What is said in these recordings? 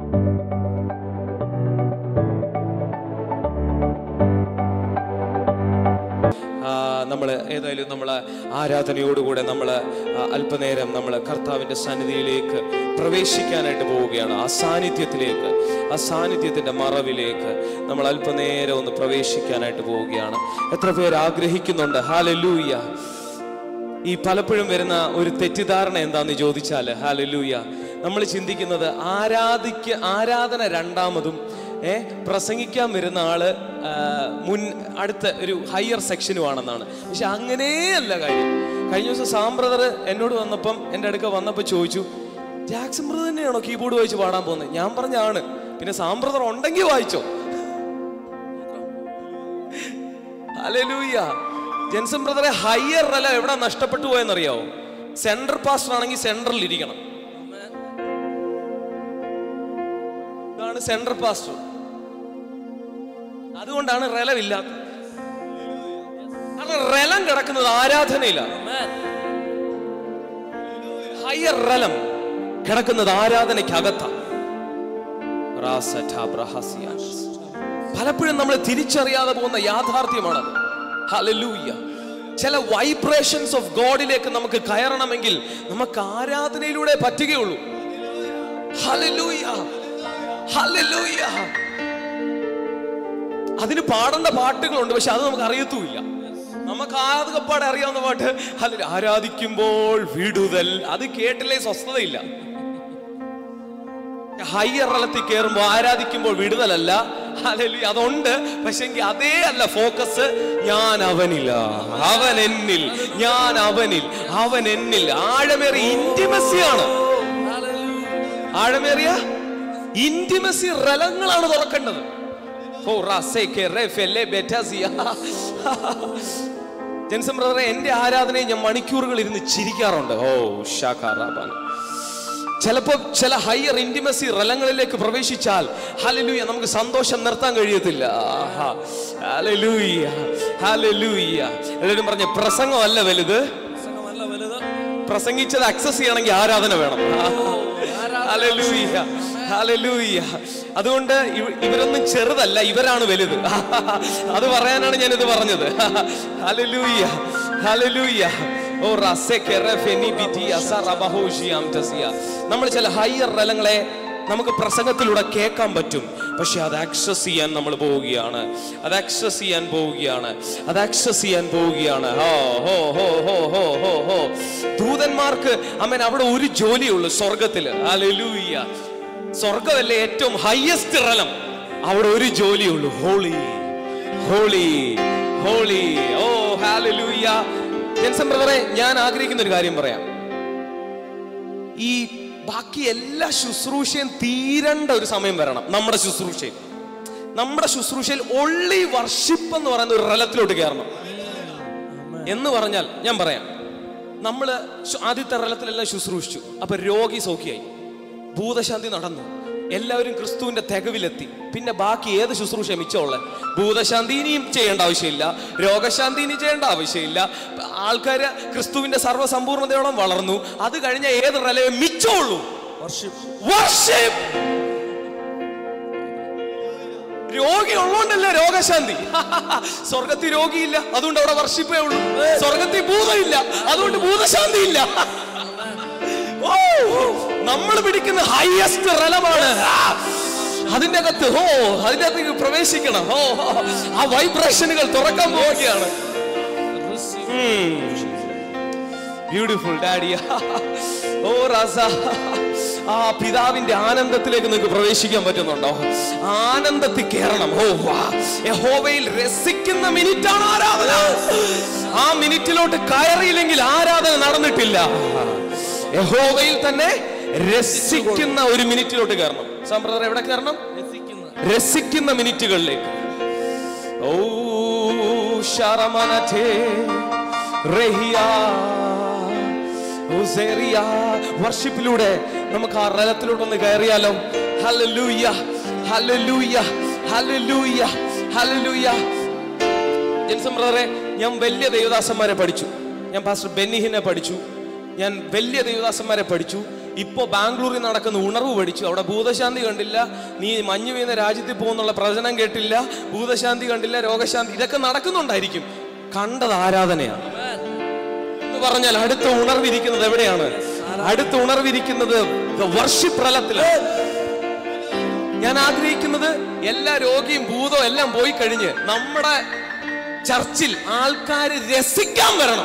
നമ്മൾ ഏതായാലും നമ്മൾ ആരാധനയോടുകൂടെ നമ്മൾ അല്പനേരം നമ്മൾ കർത്താവിൻ്റെ സന്നിധിയിലേക്ക് പ്രവേശിക്കാനായിട്ട് പോവുകയാണ് ആ സാന്നിധ്യത്തിലേക്ക് ആ സാന്നിധ്യത്തിൻ്റെ മറവിലേക്ക് നമ്മൾ അല്പനേരം ഒന്ന് പ്രവേശിക്കാനായിട്ട് പോവുകയാണ് എത്ര പേര് ആഗ്രഹിക്കുന്നുണ്ട് ഹാലലൂയ ഈ പലപ്പോഴും വരുന്ന ഒരു തെറ്റിദ്ധാരണ എന്താന്ന് ചോദിച്ചാൽ ഹാലലൂയ നമ്മൾ ചിന്തിക്കുന്നത് ആരാധിക്ക ആരാധന രണ്ടാമതും ഏ പ്രസംഗിക്കാൻ വരുന്ന ആള് ആ, മുൻ അടുത്ത ഒരു ഹയർ സെക്ഷനുമാണെന്നാണ് പക്ഷെ അങ്ങനെയല്ല കാര്യം കഴിഞ്ഞ ദിവസം സാം ബ്രദർ എന്നോട് വന്നപ്പം എൻ്റെ അടുക്ക വന്നപ്പോൾ ചോദിച്ചു ജാക്സൺ ബ്രദർ തന്നെയാണോ കീബോർഡ് വായിച്ച് പാടാൻ പോകുന്നത് ഞാൻ പറഞ്ഞാണ് പിന്നെ സാം ബ്രദർ ഉണ്ടെങ്കിൽ വായിച്ചോ ഹല്ലേലൂയ ജെൻസൺ ബ്രദറെ ഹയർ അല്ല എവിടെ നഷ്ടപ്പെട്ടു പോയെന്നറിയാവോ സെൻട്രൽ പാസ്റ്റർ ആണെങ്കിൽ സെൻട്രൽ ഇരിക്കണം ഇതാണ് സെൻട്രൽ പാസ്റ്റർ അതുകൊണ്ടാണ് റലമില്ലാത്തത് കാരണം റലം കിടക്കുന്നത് ആരാധനയിലാണ് ഹയർ റലം കിടക്കുന്നത് ആരാധനയ്ക്കകത്താണ് റാസറ്റാബ്രഹസ്യാസ്. പലപ്പോഴും നമ്മൾ തിരിച്ചറിയാതെ പോകുന്ന യാഥാർത്ഥ്യമാണത് ഹല്ലേലൂയ ചില വൈബ്രേഷൻസ് ഓഫ് ഗോഡിലേക്ക് നമുക്ക് കയറണമെങ്കിൽ നമുക്ക് ആരാധനയിലൂടെ പറ്റുകയുള്ളൂ ഹല്ലേലൂയ ഹല്ലേലൂയ അതിന് പാടേണ്ട പാട്ടുകളുണ്ട് പക്ഷെ അത് നമുക്ക് അറിയത്തുമില്ല നമുക്ക് ആദ്യപ്പാടെ അറിയാവുന്ന പാട്ട് അതിൽ ആരാധിക്കുമ്പോൾ വിടുതൽ അത് കേട്ടില്ലേ സ്വസ്ഥതയില്ല ഹയ്യർ തലത്തിൽ കയറുമ്പോൾ ആരാധിക്കുമ്പോൾ വിടുതലല്ല ഹല്ലേലൂയ അതുണ്ട് പക്ഷെങ്കിൽ അതേ അല്ല ഫോക്കസ് ഞാൻ അവനില്ല അവൻ എന്നിൽ ഞാൻ അവനിൽ അവൻ എന്നിൽ ആഴമേറിയ ഇന്റിമസിയാണ് ആഴമേറിയ ഇന്റിമസി റലങ്ങളാണ് തുറക്കേണ്ടത് ഓ റാസേക്കെ റെഫെല്ലെ ബെറ്റാസിയ. ജെൻസൺ ബ്രദറെ എന്റെ ആരാധനയെ ഞാൻ മണിക്കൂറുകൾ ഇരുന്ന് ചിരിക്കാറുണ്ട് ഓ ഷാഖാറാബാൻ ചിലപ്പോൾ ചില ഹയർ ഇന്റിമസി റലങ്ങളിലേക്ക് പ്രവേശിച്ചാൽ ഹലലൂയ നമുക്ക് സന്തോഷം നിർത്താൻ കഴിയത്തില്ല ആഹാ. ഹല്ലേലൂയ ഹല്ലേലൂയ എല്ലാവരും പറഞ്ഞ പ്രസംഗമല്ല വലുത് പ്രസംഗമല്ല വലുത് പ്രസംഗിച്ചത് അക്സസ് ചെയ്യണമെങ്കിൽ ആരാധന വേണം ഹല്ലേലൂയ ഹല്ലേലൂയ അതുകൊണ്ട് ഇവ- ഇവരൊന്നും ചെറുതല്ല ഇവരാണ് വലുത് അത് പറയാനാണ് ഞാൻ ഇത് പറഞ്ഞത് ഹല്ലേലൂയ ഹല്ലേലൂയ ഓ റസെക്കെ റെഫെനി ബിറ്റി അസറബഹോഷിയാം തസിയ നമ്മൾ ചില ഹയർ റലങ്ങളെ നമുക്ക് പ്രസംഗത്തിലൂടെ കേൾക്കാൻ പറ്റും പക്ഷെ അത് ആക്സസ് ചെയ്യാൻ നമ്മൾ പോവുകയാണ് അത് ആക്സസ് ചെയ്യാൻ പോവുകയാണ് അത് ആക്സസ് ചെയ്യാൻ പോവുകയാണ് ഹോ ഹോ ഹോ ഹോ ഹോ ഹോ ഹോ ദൂതന്മാർക്ക് അമ്മൻ അവിടെ ഒരു ജോലിയുള്ളൂ സ്വർഗത്തില് ഹല്ലേലൂയ സ്വർഗമല്ലേ ഏറ്റവും ഹയസ്റ്റ് റലം അവിടെ ഒരു ജോലിയുള്ളൂ holy holy holy oh hallelujah Jenson ബ്രദറെ ഞാൻ ആഗ്രഹിക്കുന്ന ഒരു കാര്യം പറയാം ഈ ബാക്കി എല്ലാ ശുശ്രൂഷയും തീരേണ്ട ഒരു സമയം വരണം നമ്മുടെ ശുശ്രൂഷയിൽ നമ്മുടെ ശുശ്രൂഷയിൽ ഒള്ളി വർഷിപ്പ് എന്ന് പറയുന്ന ഒരു റലത്തിലോട്ട് കയറണം എന്ന് പറഞ്ഞാൽ ഞാൻ പറയാം നമ്മൾ ആദ്യത്തെ റലത്തിലെല്ലാം ശുശ്രൂഷിച്ചു അപ്പൊ രോഗി സൗഖ്യമായി ഭൂതശാന്തി നടന്നു എല്ലാവരും ക്രിസ്തുവിന്റെ തികവിലെത്തി പിന്നെ ബാക്കി ഏത് ശുശ്രൂഷ മിച്ചമുള്ളത് ഭൂതശാന്തി ഇനിയും ചെയ്യേണ്ട ആവശ്യമില്ല രോഗശാന്തി ഇനി ചെയ്യേണ്ട ആവശ്യമില്ല ആൾക്കാര് ക്രിസ്തുവിന്റെ സർവ്വസമ്പൂർണ്ണതയോളം വളർന്നു അത് കഴിഞ്ഞ ഏത് റലവേ മിച്ചമുള്ളൂ വർഷിപ്പ് വർഷിപ്പ് രോഗി ഉള്ളോണ്ടല്ലേ രോഗശാന്തി സ്വർഗത്തിൽ രോഗിയില്ല അതുകൊണ്ട് അവിടെ വർഷിപ്പേ ഉള്ളൂ സ്വർഗത്തിൽ ഭൂതമില്ല അതുകൊണ്ട് ഭൂതശാന്തി ഇല്ല ഓ നമ്മൾ പിടിക്കുന്ന ഹയസ്റ്റ് റലമാണ് അതിന്റെ അകത്ത് ഓ അതിന്റെ അകത്തേക്ക് പ്രവേശിക്കണം ഓ ആ വൈബ്രേഷനുകൾ തുറക്കാൻ പോവുകയാണ് ബ്യൂട്ടിഫുൾ ഡാഡി ഓ റാസ ആ പിതാവിന്റെ ആനന്ദത്തിലേക്ക് നിങ്ങൾക്ക് പ്രവേശിക്കാൻ പറ്റുന്നുണ്ടോ ആനന്ദത്തിൽ കയറണം ഓ വാ യഹോവയിൽ രസിക്കുന്ന മിനിറ്റാണ് ആരാധന ആ മിനിറ്റിലോട്ട് കയറിയില്ലെങ്കിൽ ആരാധന നടന്നിട്ടില്ല യഹോവയിൽ തന്നെ രസിക്കുന്ന ഒരു മിനിറ്റിലോട്ട് കയറണം സമ്പ്രദായം എവിടെ കയറണം രസിക്കുന്ന രസിക്കുന്ന മിനിറ്റുകളിലേക്ക് ഓ ശരമനഥേ റഹിയ ഉസേറിയ വർഷിപ്പിലൂടെ നമുക്ക് ആ റലത്തിലൂടെ ഒന്ന് കയറിയാലോ ഹല്ലേലൂയ ഹല്ലേലൂയ ഹല്ലേലൂയ ഹല്ലേലൂയ ജെൻസൺ ബ്രദറെ ഞാൻ വലിയ ദേവദാസന്മാരെ പഠിച്ചു ഞാൻ പാസ്റ്റർ ബെന്നിഹിനെ പഠിച്ചു ഞാൻ വലിയ ദേവദാസന്മാരെ പഠിച്ചു ഇപ്പോ ബാംഗ്ലൂരിൽ നടക്കുന്ന ഉണർവ് പഠിച്ചു അവിടെ ഭൂതശാന്തി കണ്ടില്ല നീ മഞ്ഞ് വീഴുന്ന രാജ്യത്തിൽ പോകുന്നുള്ള പ്രവചനം കേട്ടില്ല ഭൂതശാന്തി കണ്ടില്ല രോഗശാന്തി ഇതൊക്കെ നടക്കുന്നുണ്ടായിരിക്കും കണ്ടത് ആരാധനയാണ് എന്ന് പറഞ്ഞാൽ അടുത്ത ഉണർവിരിക്കുന്നത് എവിടെയാണ് അടുത്ത ഉണർവിരിക്കുന്നത് വർഷിപ്പ് പ്രലത്തിലാണ് ഞാൻ ആഗ്രഹിക്കുന്നത് എല്ലാ രോഗിയും ഭൂതവും എല്ലാം പോയി കഴിഞ്ഞ് നമ്മുടെ ചർച്ചിൽ ആൾക്കാർ രസിക്കാൻ വരണം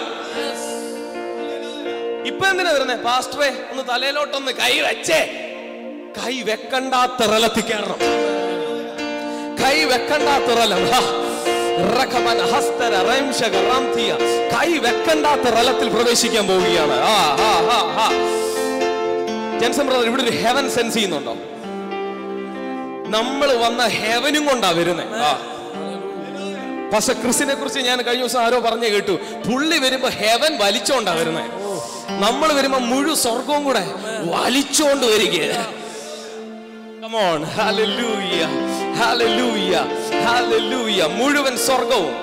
ഇപ്പൊ എന്തിനാ വരുന്നേ പാസ്റ്ററെ ഒന്ന് തലയിലോട്ടൊന്ന് കൈ വെച്ചേ കൈ വെക്കണ്ടാത്ത റലത്തിൽ കയറണം കൈ വെക്കണ്ടാത്ത റലം ഹാ. റഖമൻ ഹസ്തര റംശക റാംതിയ. കൈ വെക്കണ്ടാത്ത റലത്തിൽ പ്രവേശിക്കാൻ പോവുകയാണ് ആ ആ ആ ആ ജെൻസൺ ബ്രദർ ഇവിടെ ഒരു ഹെവൻ സെൻസ് ചെയ്യുന്നുണ്ടോ നമ്മൾ വന്ന ഹെവനും കൊണ്ടാ വരുന്നേ ആ പക്ഷെ ക്രിസിനെ കുറിച്ച് ഞാൻ കഴിഞ്ഞ ദിവസം ആരോ പറഞ്ഞു കേട്ടു പുള്ളി വരുമ്പോ ഹെവൻ വലിച്ചോണ്ടാ വരുന്നേ നമ്മൾ വരുമ്പോ മുഴു സ്വർഗവും കൂടെ വലിച്ചോണ്ട് വരിക Come on, hallelujah, hallelujah, hallelujah. മുഴുവൻ സ്വർഗവും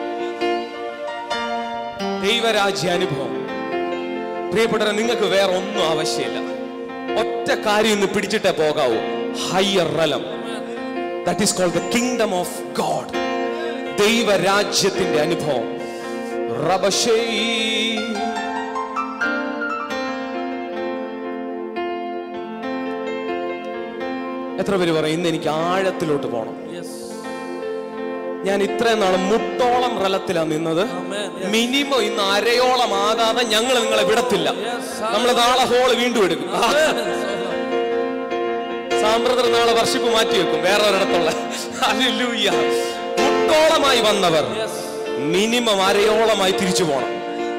ദൈവരാജ്യ അനുഭവം പ്രിയപ്പെട്ടവരെ നിങ്ങൾക്ക് വേറെ ഒന്നും ആവശ്യമില്ല ഒറ്റ കാര്യം ഇന്ന് പിടിച്ചിട്ടേ പോകാവൂ higher realm that is called the kingdom of God ദൈവരാജ്യത്തിന്റെ അനുഭവം റബശേ എത്ര പേര് പറയും ഇന്ന് എനിക്ക് ആഴത്തിലോട്ട് പോകണം ഞാൻ ഇത്രയും നാള് മുട്ടോളം റലത്തിലാണ് നിന്നത് മിനിമം ഇന്ന് അരയോളം ആകാതെ ഞങ്ങൾ നിങ്ങളെ വിടത്തില്ല നമ്മൾ നാളെ ഹോള് വീണ്ടും എടുക്കും ആ, സാമ്പ്രദർ നാളെ വർഷിപ്പ് മാറ്റി വെക്കും വേറെ ഒരിടത്തുള്ള ഹല്ലേലൂയ. മുട്ടോളമായി വന്നവർ മിനിമം അരയോളമായി തിരിച്ചു പോണം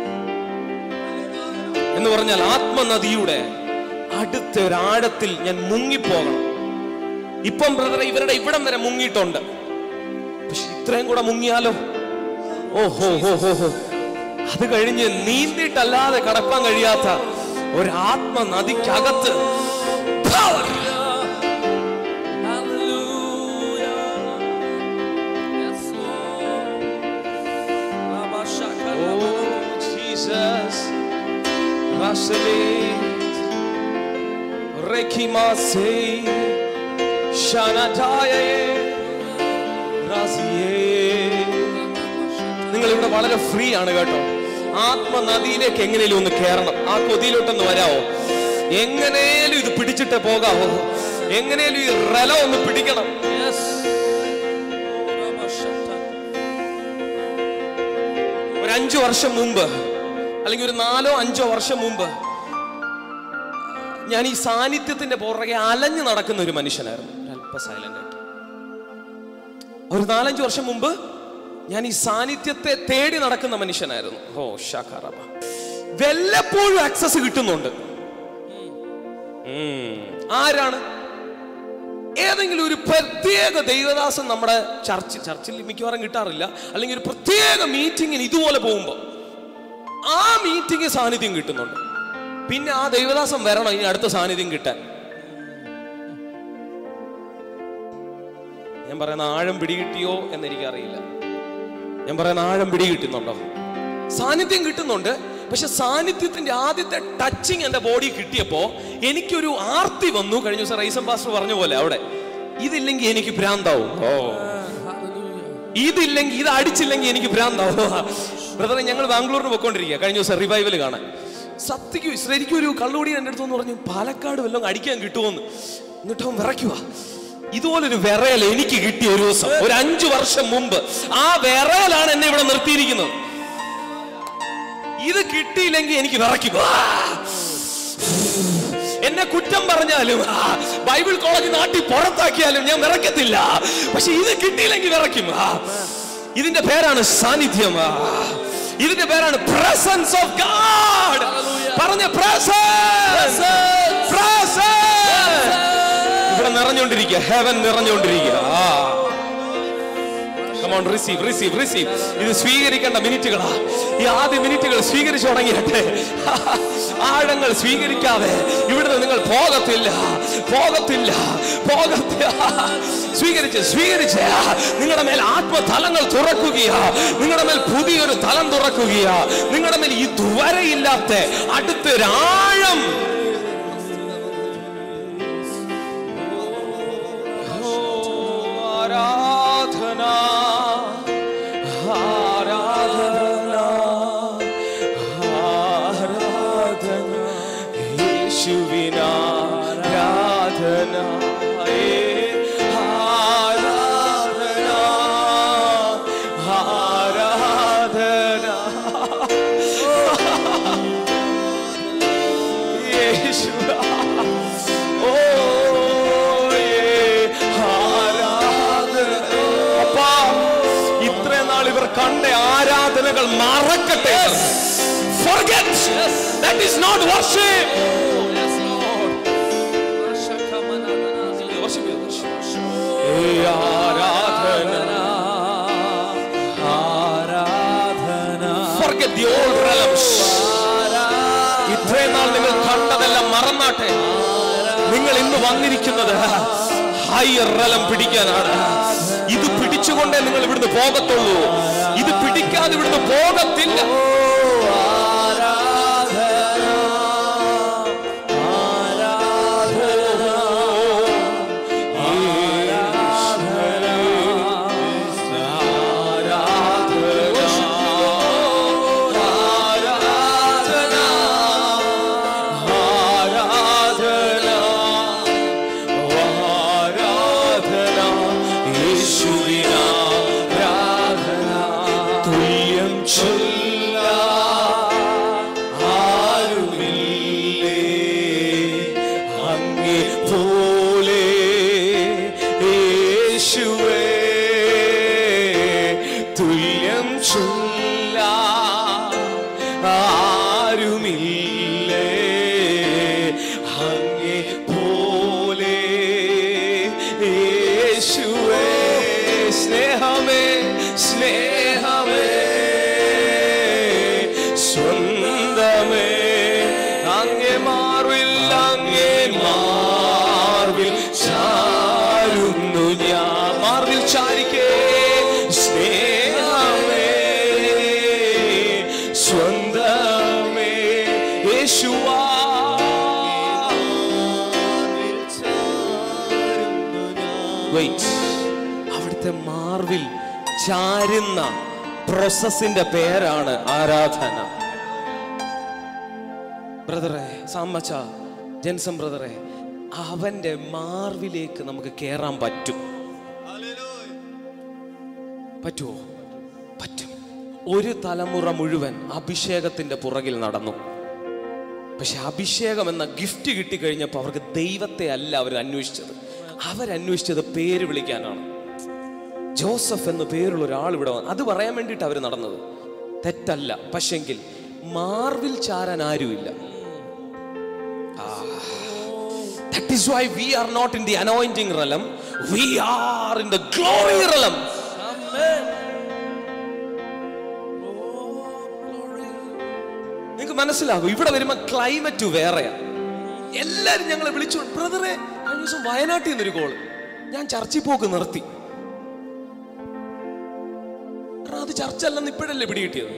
എന്ന് പറഞ്ഞാൽ ആത്മനദിയുടെ അടുത്ത ഒരാഴത്തിൽ ഞാൻ മുങ്ങിപ്പോകണം ഇപ്പം ബ്രദറെ ഇവരുടെ ഇവിടം വരെ മുങ്ങിയിട്ടുണ്ട് പക്ഷെ ഇത്രയും കൂടെ മുങ്ങിയാലോ ഓ ഹോ ഹോ ഹോ ഹോ അത് കഴിഞ്ഞ് നീന്തിയിട്ടല്ലാതെ കടപ്പാൻ കഴിയാത്ത ഒരു ആത്മനദിക്കകത്ത് power. Oh, Jesus. Vaselit. Rekimase. Shanataye. Raziye. നിങ്ങൾ ഇവിടെ വളരെ ഫ്രീ ആണ് കേട്ടോ ആത്മനദിയിലേക്ക് എങ്ങനെയും ഒന്ന് കയറണം ആ കൊതിയിലോട്ടൊന്ന് വരാവോ എങ്ങനെയും ഇത് പിടിച്ചിട്ട് പോകാവോ എങ്ങനെയും ഈ റല ഒന്ന് പിടിക്കണം ഒരു അഞ്ചു വർഷം മുമ്പ് അല്ലെങ്കിൽ ഒരു നാലോ അഞ്ചോ വർഷം മുമ്പ് ഞാൻ ഈ സാന്നിധ്യത്തിന്റെ പുറകെ അലഞ്ഞു നടക്കുന്ന ഒരു മനുഷ്യനായിരുന്നു അല്പ സൈലന്റ് ആയിട്ട് ഒരു നാലഞ്ച് വർഷം മുമ്പ് ഞാൻ ഈ സാന്നിധ്യത്തെ തേടി നടക്കുന്ന മനുഷ്യനായിരുന്നു ഓ ഷാഖറബ വല്ലപ്പോഴും ആക്സസ് കിട്ടുന്നുണ്ട് ഉം. ആരാണ് ഏതെങ്കിലും ഒരു പ്രത്യേക ദൈവദാസൻ നമ്മുടെ ചർച്ച് ചർച്ചിൽ മിക്കവാറും കിട്ടാറില്ല അല്ലെങ്കിൽ ഒരു പ്രത്യേക മീറ്റിങ്ങിന് ഇതുപോലെ പോകുമ്പോൾ ആ മീറ്റിംഗ് സാന്നിധ്യം കിട്ടുന്നുണ്ട് പിന്നെ ആ ദൈവദാസം വരണം ഇനി അടുത്ത സാന്നിധ്യം കിട്ടാൻ ഞാൻ പറയുന്ന ആഴം പിടികിട്ടിയോ എന്ന് എനിക്കറിയില്ല ഞാൻ പറയുന്ന ആഴം പിടികിട്ടുന്നുണ്ടോ സാന്നിധ്യം കിട്ടുന്നുണ്ട് പക്ഷെ സാന്നിധ്യത്തിന്റെ ആദ്യത്തെ ടച്ചിങ് എന്റെ ബോഡി കിട്ടിയപ്പോ എനിക്കൊരു ആർത്തി വന്നു കഴിഞ്ഞ ദിവസം റൈസം പാസ്റ്റർ പറഞ്ഞ പോലെ അവിടെ ഇതില്ലെങ്കിൽ എനിക്ക് ഭ്രാന്താവും ഓ ഇതില്ലെങ്കിൽ ഇത് അടിച്ചില്ലെങ്കിൽ എനിക്ക് ഭ്രാന്താവും ബ്രദറെ ഞങ്ങൾ ബാംഗ്ലൂരിന് പോയിക്കൊണ്ടിരിക്കുക കഴിഞ്ഞ ദിവസം റിവൈവൽ കാണാൻ സത്യക്കും ശരിക്കും ഒരു കള്ളുകൂടി എൻ്റെ അടുത്ത് പറഞ്ഞു പാലക്കാട് വല്ലതും അടിക്കാൻ കിട്ടുമോന്ന് എന്നിട്ട് അവൻ വിറയ്ക്കുക ഇതുപോലൊരു വിറയൽ എനിക്ക് കിട്ടിയ ഒരു ദിവസം ഒരു അഞ്ചു വർഷം മുമ്പ് ആ വിറയലാണ് എന്നെ ഇവിടെ നിർത്തിയിരിക്കുന്നത് ഇത് കിട്ടിയില്ലെങ്കിൽ എനിക്ക് വിറയ്ക്കും ആ! എന്നെ കുറ്റം പറഞ്ഞാലും ആ, ബൈബിൾ കോളേജ് നാട്ടിൽ പുറത്താക്കിയാലും ഞാൻ വിറക്കത്തില്ല പക്ഷെ ഇത് കിട്ടിയില്ലെങ്കിൽ വിറയ്ക്കും ആ. ഇതിന്റെ പേരാണ് സാന്നിധ്യം ആ. ഇതിന്റെ പേരാണ് പ്രസൻസ് ഓഫ് ഗാഡ് പറഞ്ഞ പ്രസൻസ് ഇവിടെ നിറഞ്ഞുകൊണ്ടിരിക്കുക ഹെവൻ നിറഞ്ഞുകൊണ്ടിരിക്കുക ആ Come on, receive, receive, receive. ഇത് സ്വീകരിക്കേണ്ട മിനിറ്റുകളാ ഈ ആദ്യ മിനിറ്റുകൾ സ്വീകരിച്ചു തുടങ്ങിയട്ടെ ആഴങ്ങൾ സ്വീകരിക്കാതെ ഇവിടുന്ന് നിങ്ങൾ പോകത്തില്ല പോകത്തില്ല പോകത്തില്ല സ്വീകരിച്ച് സ്വീകരിച്ച് നിങ്ങളുടെ മേൽ ആത്മതലങ്ങൾ തുറക്കുകയാ നിങ്ങളുടെ മേൽ പുതിയൊരു തലം തുറക്കുകയാ നിങ്ങളുടെ മേൽ ഇതുവരെ ഇല്ലാത്ത അടുത്തൊരാഴം നിങ്ങൾ മറക്കട്ടെ Forget. That is not worship. Yes, Lord. Rashakamanadana. Worship you, worship. ഏയ് ആരാധന Forget the old realms. ഇത്രയും നാൾ നിങ്ങൾ കണ്ടതെല്ലാം മറന്നാട്ടെ നിങ്ങൾ ഇന്ന് വന്നിരിക്കുന്നത് ഹയർ റലം പിടിക്കാനാണ് ഇത് പിടിച്ചുകൊണ്ടേ നിങ്ങൾ ഇവിടുന്ന് പോകത്തുള്ളൂ ഇത് പിടിക്കാതെ ഇവിടുന്ന് പോകത്തില്ല തുല്യം ചൊല്ല ആരുമില്ലേ അങ്ങേ പോലെ യേശുവേ തുല്യം ചൊല്ല ആരുമില്ലേ അങ്ങേ പോലെ യേശുവേ സ്നേഹമേ സ്നേഹമേ സ്വന്തമേ അങ്ങേ മാർവിൽ അങ്ങേ മാർവിൽ ചാരുന്നു ഞാൻ മാർവിൽ ചാരിക്കേ സ്നേഹമേ സ്വന്തമേ യേശുവാ വെയിറ്റ് അവിടുത്തെ മാർവിൽ ചാരുന്ന പ്രോസസ്സിന്റെ പേരാണ് ആരാധന ബ്രദറെ സാമ്മച്ച ജെൻസം ബ്രദറെ അവന്റെ മാർവിലേക്ക് നമുക്ക് കയറാൻ പറ്റും പറ്റുമോ പറ്റും ഒരു തലമുറ മുഴുവൻ അഭിഷേകത്തിന്റെ പുറകിൽ നടന്നു പക്ഷെ അഭിഷേകം എന്ന ഗിഫ്റ്റ് കിട്ടിക്കഴിഞ്ഞപ്പോൾ അവർക്ക് ദൈവത്തെ അല്ല അവർ അന്വേഷിച്ചത് അവരന്വേഷിച്ചത് പേര് വിളിക്കാനാണ് ജോസഫ് എന്ന പേരുള്ള ഒരാൾ ഇവിടെ വന്നു അത് പറയാൻ വേണ്ടിയിട്ട് അവർ നടന്നത് തെറ്റല്ല പക്ഷെങ്കിൽ മാർവിൽ ചാരാൻ ആരുമില്ല That is why we are not in the anointing realm. We are in the glory realm. നിങ്ങൾക്ക് മനസ്സിലാകും ഇവിടെ വരുമ്പോ ക്ലൈമറ്റ് വേറെയാ എല്ലാരും ഞങ്ങളെ വിളിച്ചു ബ്രദറെ കഴിഞ്ഞ ദിവസം വയനാട്ടിൽ നിന്നൊരു കോള് ഞാൻ ചർച്ചിൽ പോക്ക് നിർത്തി കാരണം അത് ചർച്ച അല്ലെന്ന് ഇപ്പോഴല്ലേ പിടികിട്ടിയത്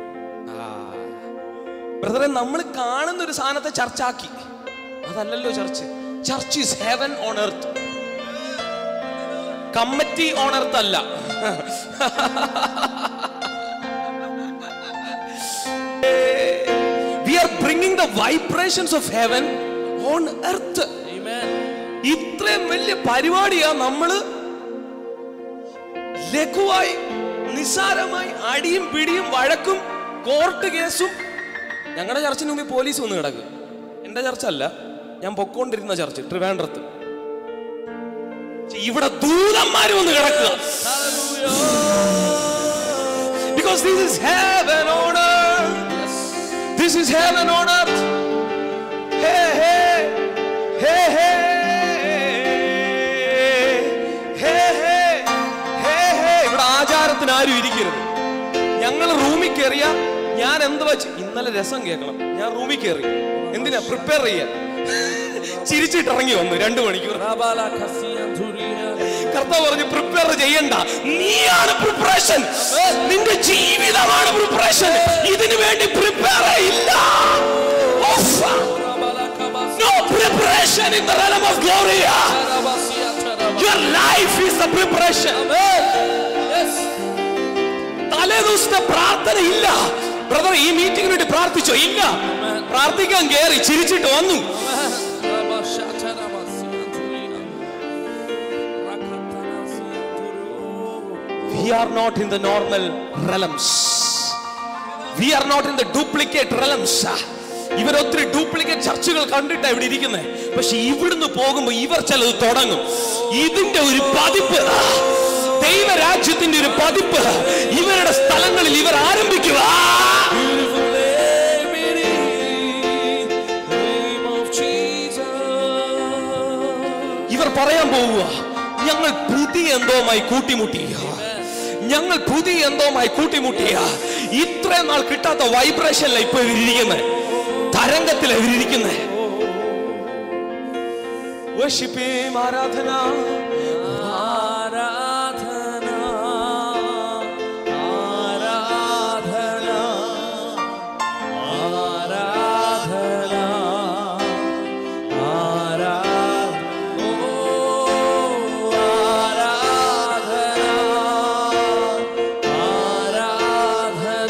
ബ്രദറെ നമ്മൾ കാണുന്ന ഒരു സാധനത്തെ ചർച്ചാക്കി അതല്ലല്ലോ church church is heaven on earth committee on earth അല്ല we are bringing the vibrations of heaven on earth Amen. ഇത്രയും വലിയ പരിപാടിയാ നമ്മള് ലഘുവായി നിസ്സാരമായി അടിയും പിടിയും വഴക്കും കോർട്ട് കേസും ഞങ്ങളുടെ ചർച്ചിന് മുമ്പിൽ പോലീസ് വന്ന് കിടക്കുക എന്റെ ചർച്ചല്ല ഞാൻ പൊക്കോണ്ടിരുന്ന ചർച്ച് ട്രിവാൻഡ്രത്ത് പക്ഷേ ഇവിടെ ദൂതന്മാര് വന്ന് കിടക്കുക because this is heaven on this is heaven on hey hey hey hey hey hey hey hey ഇവിടെ ആചാരത്തിന് ആരും ഇരിക്കരുത് ഞങ്ങൾ റൂമിൽ കയറിയ ഞാൻ എന്ത് വെച്ച് ഇന്നലെ രസം കേൾക്കണം ഞാൻ റൂമിൽ കയറി എന്തിനാ പ്രിപ്പയർ ചെയ്യാൻ ചിരിച്ചിട്ട് ഇറങ്ങി വന്നു രണ്ടു മണിക്കൂർ Rabala kasiyanturia. കർത്താവ് പറഞ്ഞു പ്രിപ്പയർ ചെയ്യണ്ട നീയാണ് പ്രിപ്പറേഷൻ നിന്റെ ജീവിതമാണ് പ്രിപ്പറേഷൻ ഇതിനു വേണ്ടി പ്രിപ്പയർ ഇല്ല Rabala kabas. No preparation in the realm of glory Rabasiyataraba. your life is the preparation Yes. തലേ ദിവസത്തെ പ്രാർത്ഥന ഇല്ല ബ്രദർ ഈ മീറ്റിംഗിന് വേണ്ടി പ്രാർത്ഥിച്ചോ ഇല്ല പ്രാർത്ഥിക്കാൻ കേറി ചിരിച്ചിട്ട് വന്നു Rabashatarabasiyanturia. Rakatanasiyanturu. we are not in the normal realms we are not in the duplicate realms ഇവർ ഒത്തിരി ഡ്യൂപ്ലിക്കേറ്റ് ചർച്ചുകൾ കണ്ടിട്ടാണ് ഇവിടെ ഇരിക്കുന്നത് പക്ഷെ ഇവിടുന്ന് പോകുമ്പോ ഇവർ ചിലത് തുടങ്ങും ഇതിന്റെ ഒരു പതിപ്പ് ആ, ദൈവരാജ്യത്തിന്റെ ഒരു പതിപ്പ് ഇവരുടെ സ്ഥലങ്ങളിൽ ഇവർ ആരംഭിക്കുക Beautiful name it is. Name of Jesus. ഇവർ പറയാൻ പോവുക ഞങ്ങൾ പുതിയ എന്തോമായി കൂട്ടിമുട്ടി ഞങ്ങൾ പുതിയ എന്തോമായി കൂട്ടിമുട്ടിയ ഇത്രയും നാൾ കിട്ടാത്ത വൈബ്രേഷനില ഇപ്പൊ ഇവരിയ്ക്കുന്നത് തരംഗത്തില ഇവരിയ്ക്കുന്നത് ആരാധന ആരാധന ആരാധന ആരാധന ആരാധന ഓ ആരാധന ആരാധന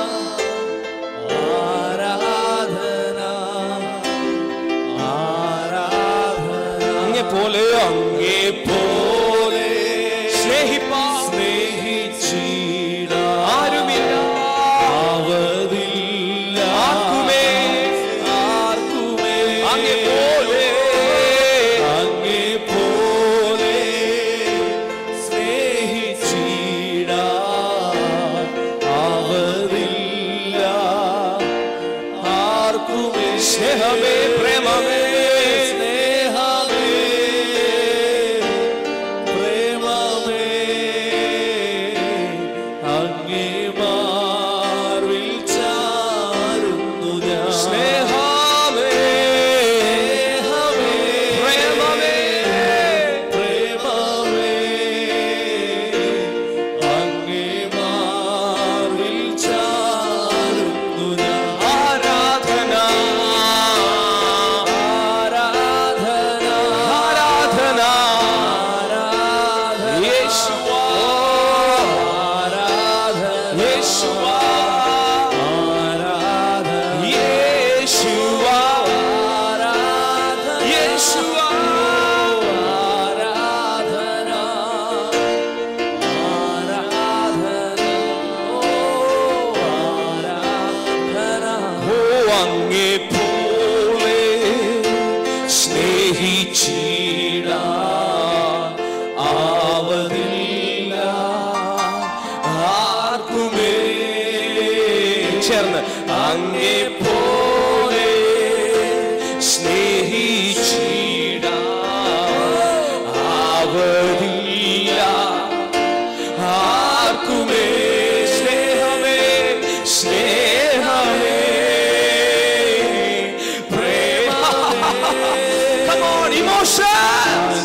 ആരാധന ആരാധന അങ്ങെ പോലെ അങ്ങേ പോലെ സ്നേഹിപ്പാ സ്നേഹിച്ചിട ആരുമില്ല ആവതില്ല ആർക്കുമേ ആർക്കുമേ അങ്ങേ പോലെ അങ്ങേ പോലെ സ്നേഹിച്ചിട ആവതില്ല ആർക്കുമേ സ്നേഹമേ പ്രേമമേ സ്നേഹമേ പ്രേമമേ അങ്ങേ മാർവിൽ ചാരുന്നു ഞാൻ സ്നേഹമേ പ്രേമമേ പ്രേമമേ അങ്ങേ മാർവിൽ ചാരുന്നു ഞാൻ ആരാധന ആരാധന ആരാധന ആരാധന യേശുവാ ആരാധന യേശുവാ ആരാധന യേശുവാ ആരാധന യേശുവാ ആരാധന ആരാധന ഓ ആരാധന ഓ അങ്ങേ പോലെ സ്നേഹിച്ചിട ആവതില്ല ആർക്കുമേ ചേർന്ന് അങ്ങേ പോലെ സ്നേഹിച്ചിട ആവതില്ല ആർക്കുമേ സ്നേഹമേ സ്നേഹമേ Come on, emotions.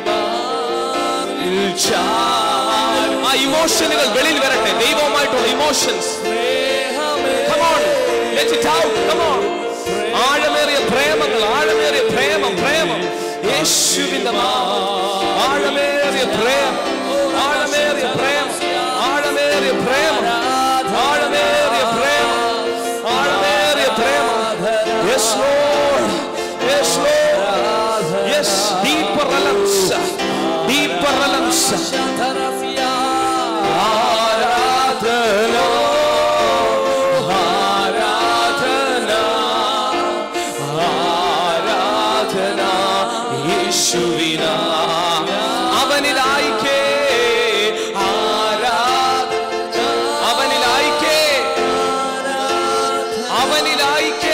ആ ഇമോഷനുകൾ വെളിയിൽ വരട്ടെ ദൈവവുമായിട്ടുള്ള emotions Come on, let it out. Come on. ആഴമേറിയ പ്രേമങ്ങൾ ആഴമേറിയ പ്രേമം പ്രേമം യേശുവിന്റെ നാമം. ആഴമേറിയ പ്രേമം ആഴമേറിയ പ്രേമം ആഴമേറിയ പ്രേമം ആഴമേറിയ പ്രേമം ആഴമേറിയ പ്രേമം Yes, Lord. Yes, Lord. Yes, deeper realms. Deeper realms. ആരാധന ആരാധന ആരാധന യേശുവിന അവനിലായിക്കേ ആരാധന അവനിലായിക്കേ അവനിലായിക്കേ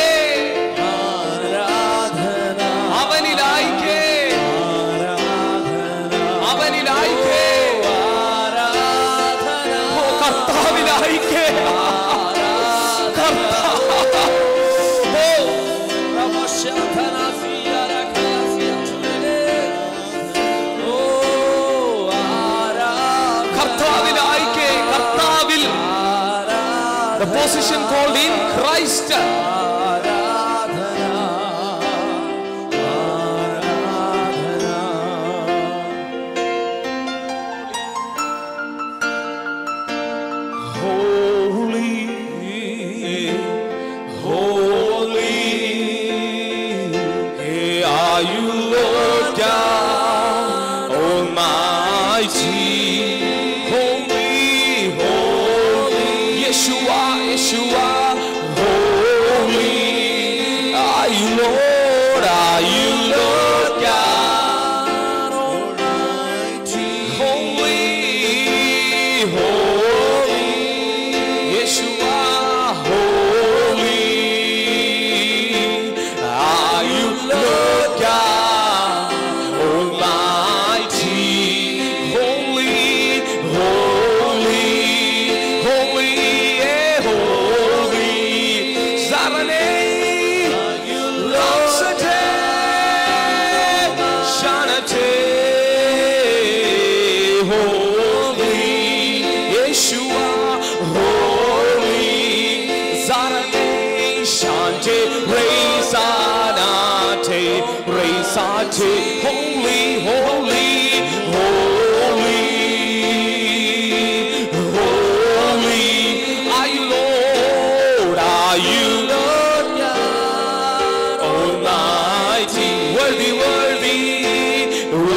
അവനിലായിക്കേ അവനിലായിക്കേ ഓ കർത്താവിലായിക്കേ കർത്താവ് ഓ കർത്താവിലായിക്കേ കർത്താവിൽ the position called in Christ holy holy are you Lord God Almighty holy holy Yeshua Yeshua holy are you Lord are you Lord God Almighty holy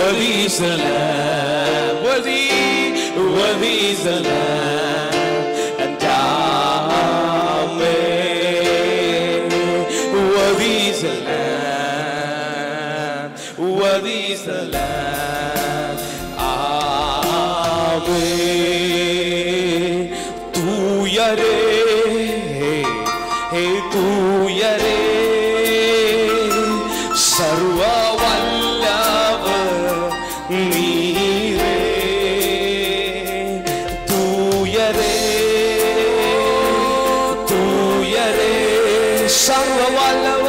worthy is the Lamb, worthy, worthy is the Lamb, and Amen. Worthy is the Lamb, worthy is the Lamb, Amen. തൂയരേ ഹേ തൂയരേ സർവവല്ലഭ നീരേ തൂയരേ തൂയരേ സർവവല്ലഭ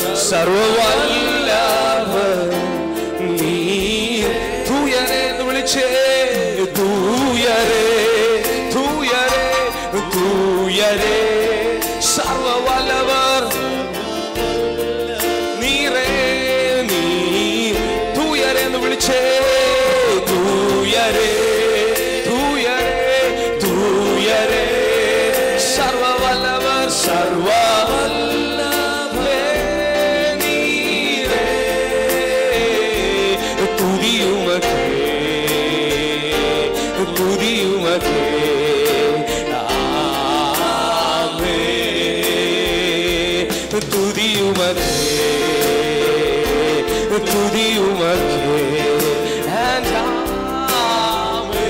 സർവവല്ലഭ നീ തൂയരേ എന്ന് വിളിച്ചേ തൂയരേ തൂയരേ തൂയരേ സർവവല്ലവർ നീരേ നീ തൂയരേ എന്ന് വിളിച്ചേ തൂയരേ തൂയരേ തൂയരേ സർവവല്ലവർ സർവവല്ലഭേ നീരേ തുതിയുമക്കേ തുതിയുമക്കേ ആമേ തുതിയുമക്കേ തുതിയുമക്കേ and ആമേ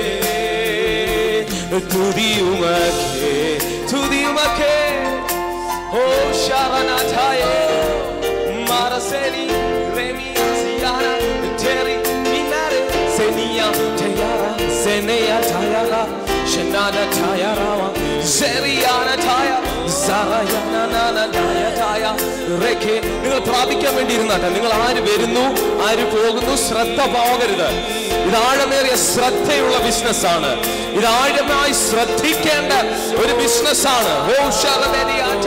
തുതിയുമക്കേ തുതിയുമക്കേ ഓ ശരണാഥായേ Maraseni, Remi, Siana, Terry, Minare, Senia, Tayara, Senea, Tayara, Shenana, Tayarawa, Seriana, Taya, Sarayana, Nana, Naya, Taya, Reke, നിങ്ങൾ പ്രാപിക്കാൻ വേണ്ടി ഇരുന്നാട്ടെ നിങ്ങൾ ആര് വരുന്നു ആര് പോകുന്നു ശ്രദ്ധ പോകരുത് ഇത് ആഴമേറിയ ശ്രദ്ധയുള്ള ബിസിനസ്സാണ് ഇത് ആഴമായി ശ്രദ്ധിക്കേണ്ട ഒരു ബിസിനസ്സാണ് ഓ ശരമേനിയാറ്റ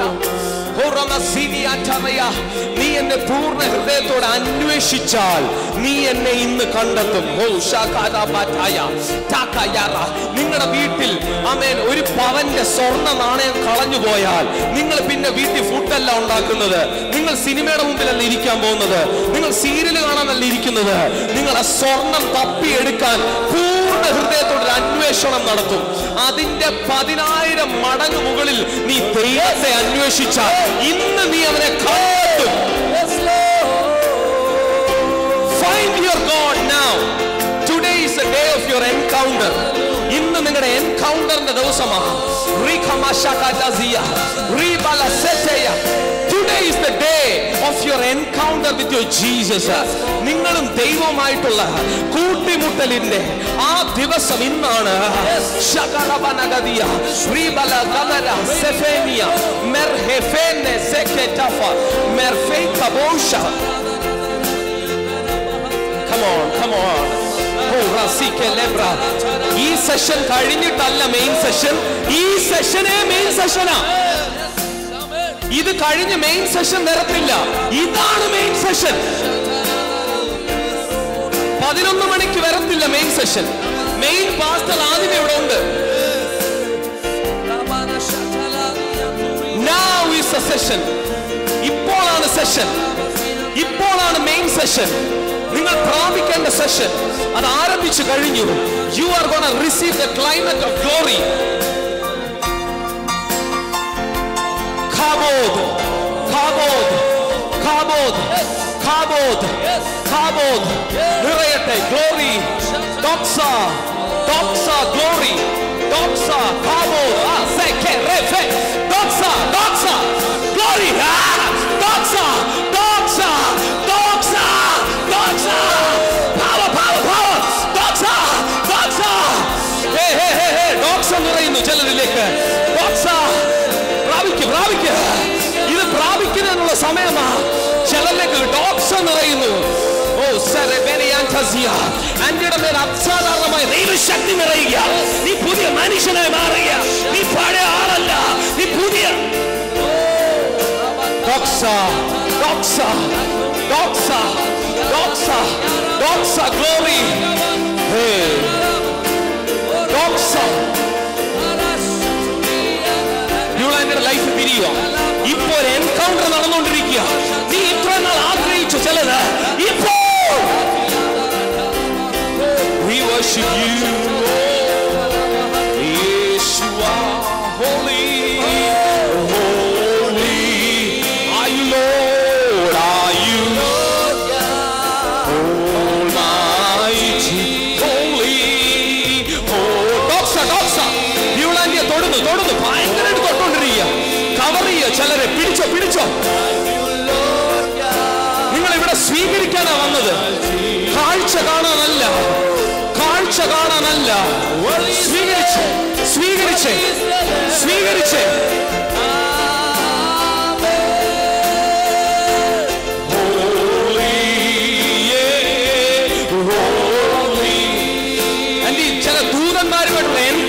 നീ എന്നെ പൂർണ്ണ ഹൃദയത്തോടെ അന്വേഷിച്ചാൽ നീ എന്നെ ഇന്ന് കണ്ടെത്തും ഓ ഷാഖാദാബാറ്റായ, ടാക്കയാറ. നിങ്ങളുടെ വീട്ടിൽ അമേൻ ഒരു പവന്റെ സ്വർണ്ണ നാണയം കളഞ്ഞു പോയാൽ നിങ്ങൾ പിന്നെ വീട്ടിൽ ഫുഡല്ല ഉണ്ടാക്കുന്നത് നിങ്ങൾ സിനിമയുടെ മുമ്പിലല്ല ഇരിക്കാൻ പോകുന്നത് നിങ്ങൾ സീരിയൽ കാണാനല്ല ഇരിക്കുന്നത് നിങ്ങൾ ആ സ്വർണം തപ്പിയെടുക്കാൻ പൂർണ്ണ ഹൃദയത്തോടെ ഒരു അന്വേഷണം നടത്തും അതിന്റെ പതിനായിരം മടങ്ങ് മുകളിൽ നീ ദൈവത്തെ അന്വേഷിച്ചാൽ ഇന്ന് നീ അവനെ കണ്ടെത്തും find your God now today is a day of your encounter ഇന്ന് നിങ്ങളുടെ എൻകൗണ്ടറിന്റെ ദിവസമാണ് today is the day of your encounter with your Jesus നിങ്ങളും ദൈവവുമായിട്ടുള്ള കൂട്ടിമുട്ടലിന്റെ ആ ദിവസം ഇന്നാണ് ശകലവനഗതിയ, ശ്രീബല ഗമര, സെഫേനിയ, മെർഹെഫേനെ സെക്കെറ്റഫ, മെർഫെയ്ക്കബോഷ. Come on, come on. Oh, Rasike Lebra. ഈ സെഷൻ കഴിഞ്ഞിട്ടല്ല മെയിൻ സെഷൻ ഈ സെഷനേ മെയിൻ സെഷനാ ഇത് കഴിഞ്ഞ് മെയിൻ സെഷൻ നിരത്തില്ല ഇതാണ് മെയിൻ സെഷൻ പതിനൊന്ന് മണിക്ക് വരത്തില്ല മെയിൻ സെഷൻ മെയിൻ പാസ്റ്റർ ആദ്യമേ ഇവിടെ ഉണ്ട് Now is the session. ഇപ്പോഴാണ് സെഷൻ ഇപ്പോഴാണ് മെയിൻ സെഷൻ നിങ്ങൾ പ്രാപിക്കേണ്ട സെഷൻ അത് ആരംഭിച്ചു കഴിഞ്ഞു you are gonna receive the climate of glory ഖാബോദ് ഖാബോദ് ഖാബോദ് ഖാബോദ് ഖാബോദ് നിറയട്ടെ ഗ്ലോറി ഡോക്സ ഡോക്സ ഗ്ലോറി ഡോക്സ ഖാബോദ് ആ സെക്കെ റെഫെ ഡോക്സ ഡോക്സ ഗ്ലോറി ആ ഡോക്സ ഡോക്സ ഡോക്സ ഡോക്സ പവർ പവർ പവർ ഡോക്സ ഡോക്സ ഹേ ഹേ ഹേ ഹേ ഡോക്സ നിറയുന്നു ചിലരിലേക്ക് ഡോക്സ പ്രാപിക്കുക പ്രാപിക്കുക ഇത് പ്രാപിക്കുന്നതിനുള്ള സമയമാ ചിലരിലേക്ക് ഡോക്സ് നിറയുന്നു ഓ സെറബെനിയാൻതസിയ അന്റയുടെ മേൽ അസാധാരണമായ ദൈവശക്തി നിറയുക നീ പുതിയ മനുഷ്യനായി മാറുക നീ പഴയ ആളല്ല നീ പുതിയ ഡോക്സ ഡോക്സ ഡോക്സ ഡോക്സ ഡോക്സ ഗ്ലോറി ഹേ ഡോക്സ യുവാന്റെ ലൈഫ് തിരിയുക ഇപ്പോൾ എൻകൗണ്ടർ നടന്നുകൊണ്ടിരിക്കുക നീ ഇത്ര നാൾ ആഗ്രഹിച്ചു ചിലത് ഇപ്പോൾ worship you. Yes, you are holy. Holy. Are you Lord? Are you Almighty? Holy. Oh, ഡോക്സ, ഡോക്സ. ബ്യൂളാന്റിയെ തൊടുന്നു തൊടുന്നു ഭയങ്കരമായിട്ട് തൊട്ടുകൊണ്ടിരിക്കുക കവർ ചെയ്യുക ചിലരെ പിടിച്ചോ പിടിച്ചോ നിങ്ങൾ ഇവിടെ സ്വീകരിക്കാനാ വന്നത് കാഴ്ച കാണാനല്ല കാഴ്ച കാണാനല്ല സ്വീകരിച്ച് സ്വീകരിച്ച് സ്വീകരിച്ച് ചില ദൂതന്മാരുമായിട്ടുള്ള